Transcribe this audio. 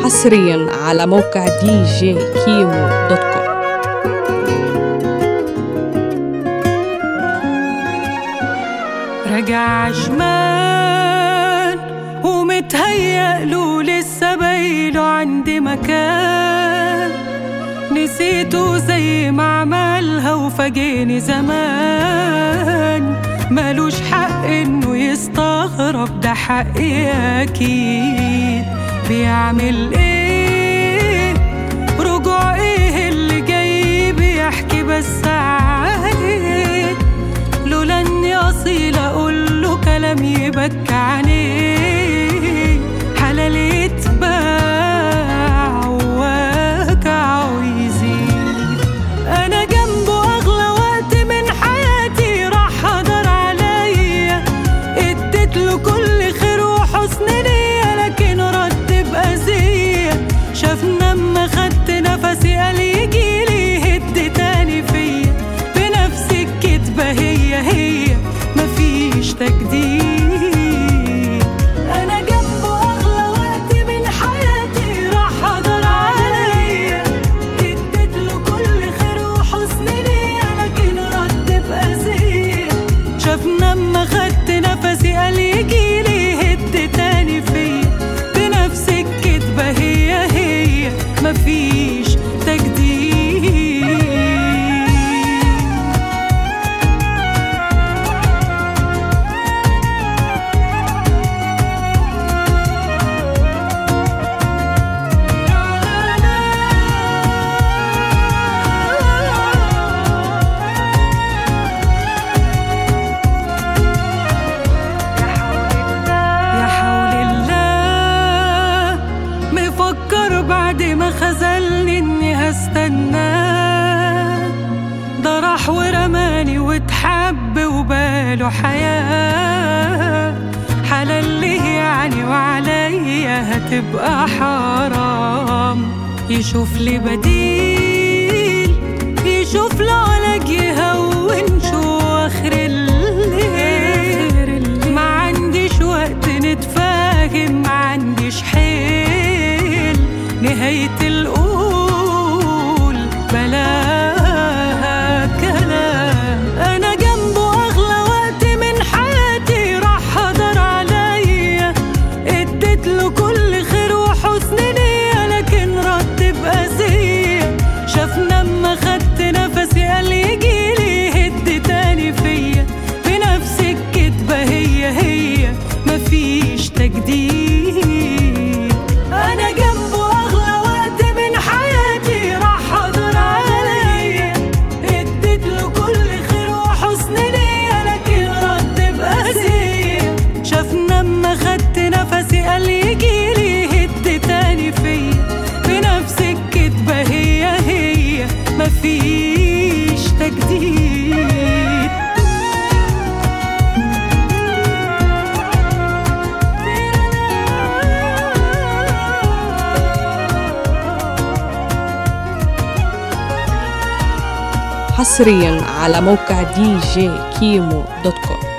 حصريا على موقع دي جي كيمو دوت كوم رجع عجمان ومتهيأ له لسه بايله عندي مكان نسيته زي ما عملها وفاجئني زمان مالوش حق انه يستغرب ده حقي اكيد بيعمل ايه رجوع ايه اللي جاي بيحكي بس عليه لولا اني اصيل اقول له كلام يبكى عليه حلال يتباع ووجع ويزيد انا جنبه اغلى وقت من حياتي راح هدر عليا اديت له كل خير وحسن نية لكن رد بأذية شافنا اما خدت نفسي قال يجيلي هد تاني فيا بنفس الكدبة هي هي مفيش تجديد انا جنبه اغلى وقت من حياتي راح هدر عليا اديت له كل خير وحسن نية لكن رد بأذية شافنا اما خدت نفسي قال يجيلي هد تاني فيا بنفس الكدبة هي هي مفيش تجديد يا حول الله مفكر بعد ما خذلني اني هستناه ده راح ورماني واتحب وباله حياة حلال ليه يعني وعليا هتبقى حرام يشوف لي بديل يشوف له علاج يهون شو اخر الليل ما عنديش وقت نتفاهم ما عنديش حيل نهاية القول بلاها كلام أنا جنبه أغلى وقت من حياتي راح هدر عليا اديت له كل خير وحسن نية لكن رد بأذية شافنا اما خدت نفسي قال يجيلي هد تاني فيا بنفس الكدبة هي هي مفيش تجديد أنا جنبه أغلى وقت من حياتي راح هدر عليا اديت له كل خير وحسن نية لكن رد بأذية شافنا اما خدت نفسي قال يجيلي هد تاني فيا بنفس الكدبة هي هي مفيش تجديد حصريا على موقع دي جي كيمو دوت كوم